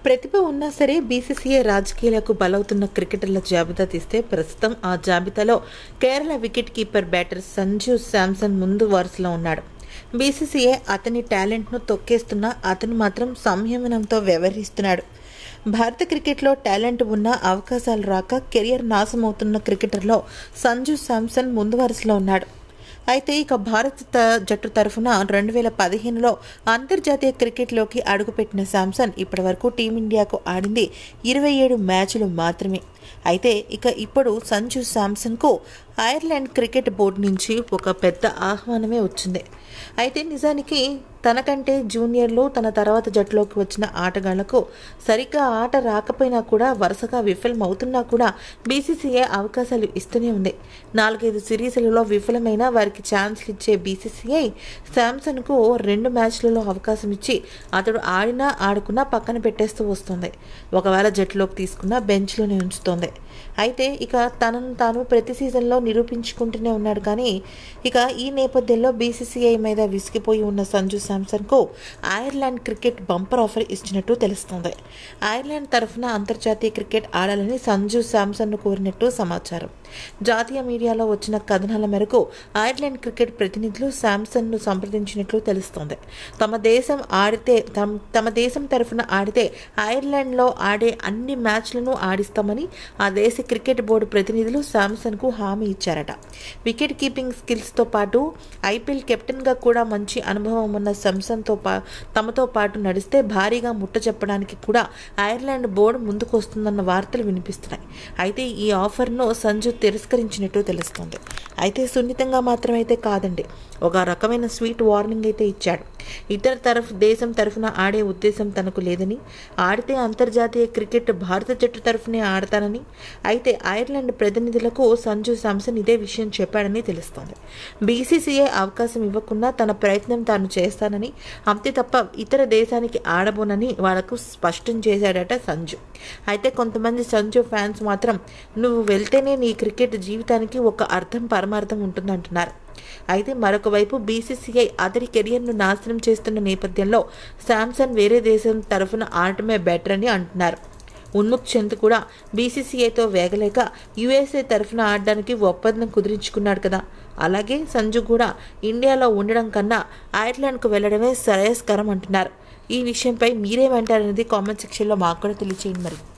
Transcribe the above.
ప్రతిభ ఉన్నా సరే బీసీసీఐ రాజకీయాలకు బలవుతున్న క్రికెటర్ల జాబితా తీస్తే ప్రస్తుతం ఆ జాబితాలో Kerala wicket keeper batter Sanju Samson ముందు వరుసలో ఉన్నాడు బీసీసీఐ అతని టాలెంట్ను తొక్కేస్తున్నా అతను మాత్రం సంయమనంతో వ్యవహరిస్తున్నాడు భారత క్రికెట్లో టాలెంట్ ఉన్న అవకాశాలు రాక కెరియర్ నాశమవుతున్న క్రికెటర్లో సంజు శాంసన్ ముందు వరుసలో ఉన్నాడు అయితే ఇక భారత్ త- జట్టు తరఫున రెండు వేల పదిహేనులో అంతర్జాతీయ క్రికెట్లోకి అడుగుపెట్టిన శాంసన్ ఇప్పటివరకు టీమిండియాకు ఆడింది ఇరవై ఏడు మ్యాచ్లు మాత్రమే అయితే ఇక ఇప్పుడు సంజు శాంసన్కు ఐర్లాండ్ క్రికెట్ బోర్డు నుంచి ఒక పెద్ద ఆహ్వానమే వచ్చింది అయితే నిజానికి తనకంటే జూనియర్లు తన తర్వాత జట్టులోకి వచ్చిన ఆటగాళ్లకు సరిగ్గా ఆట రాకపోయినా కూడా వరుసగా విఫలమవుతున్నా కూడా బీసీసీఐ అవకాశాలు ఇస్తూనే ఉంది నాలుగైదు సిరీస్లలో విఫలమైన వారికి ఛాన్స్లు ఇచ్చే బీసీసీఐ శాంసన్కు రెండు మ్యాచ్లలో అవకాశం ఇచ్చి అతడు ఆడినా ఆడుకున్నా పక్కన పెట్టేస్తూ వస్తుంది ఒకవేళ జట్టులోకి తీసుకున్నా బెంచ్లోనే ఉంచుతోంది అయితే ఇక తనను తాను ప్రతి సీజన్లో నిరూపించుకుంటూనే ఉన్నాడు కానీ ఇక ఈ నేపథ్యంలో బీసీసీఐ మీద విసిగిపోయి ఉన్న సంజు శాంసన్కు ఐర్లాండ్ క్రికెట్ బంపర్ ఆఫర్ ఇచ్చినట్టు తెలుస్తుంది ఐర్లాండ్ తరఫున అంతర్జాతీయ క్రికెట్ ఆడాలని సంజు శాంసన్ను కోరినట్టు సమాచారం జాతీయ మీడియాలో వచ్చిన కథనాల మేరకు ఐర్లాండ్ క్రికెట్ ప్రతినిధులు శాంసన్ను సంప్రదించినట్లు తెలుస్తోంది తమ దేశం ఆడితే తమ తమ దేశం తరఫున ఆడితే ఐర్లాండ్లో ఆడే అన్ని మ్యాచ్లను ఆడిస్తామని ఆ దేశ క్రికెట్ బోర్డు ప్రతినిధులు శాంసన్కు హామీ ఇచ్చారట వికెట్ కీపింగ్ స్కిల్స్తో పాటు ఐపీఎల్ కెప్టెన్గా కూడా మంచి అనుభవం ఉన్న శాంసన్తో పా తమతో పాటు నడిస్తే భారీగా ముట్ట చెప్పడానికి కూడా ఐర్లాండ్ బోర్డు ముందుకు వస్తుందన్న వార్తలు వినిపిస్తున్నాయి అయితే ఈ ఆఫర్ను సంజు తిరస్కరించినట్టు తెలుస్తోంది అయితే సున్నితంగా మాత్రమైతే కాదండి ఒక రకమైన స్వీట్ వార్నింగ్ అయితే ఇచ్చాడు ఇతర తరఫు దేశం తరఫున ఆడే ఉద్దేశం తనకు లేదని ఆడితే అంతర్జాతీయ క్రికెట్ భారత జట్టు తరఫునే ఆడతానని అయితే ఐర్లాండ్ ప్రతినిధులకు సంజు శాంసన్ ఇదే విషయం చెప్పాడని తెలుస్తోంది బీసీసీఐ అవకాశం ఇవ్వకుండా తన ప్రయత్నం తాను చేస్తానని అంతే తప్ప ఇతర దేశానికి ఆడబోనని వాళ్లకు స్పష్టం చేశాడట సంజు అయితే కొంతమంది సంజు ఫ్యాన్స్ మాత్రం నువ్వు వెళ్తేనే నీ క్రికెట్ జీవితానికి ఒక అర్థం పరమార్థం ఉంటుందంటున్నారు అయితే మరొక వైపు బీసీసీఐ అతడి కెరియర్ను నాశనం చేస్తున్న నేపథ్యంలో శాంసన్ వేరే దేశం తరఫున ఆడటమే బెటర్ అని అంటున్నారు ఉన్ముక్ చంద్ కూడా బీసీసీఐతో వేగలేక యుఎస్ఏ తరఫున ఆడడానికి ఒప్పందం కుదిరించుకున్నాడు కదా అలాగే సంజు కూడా ఇండియాలో ఉండడం కన్నా ఐర్లాండ్కు వెళ్లడమే శ్రేయస్కరం అంటున్నారు ఈ విషయంపై మీరేమంటారనేది కామెంట్ సెక్షన్లో మాకు కూడా తెలియచేయండి మరి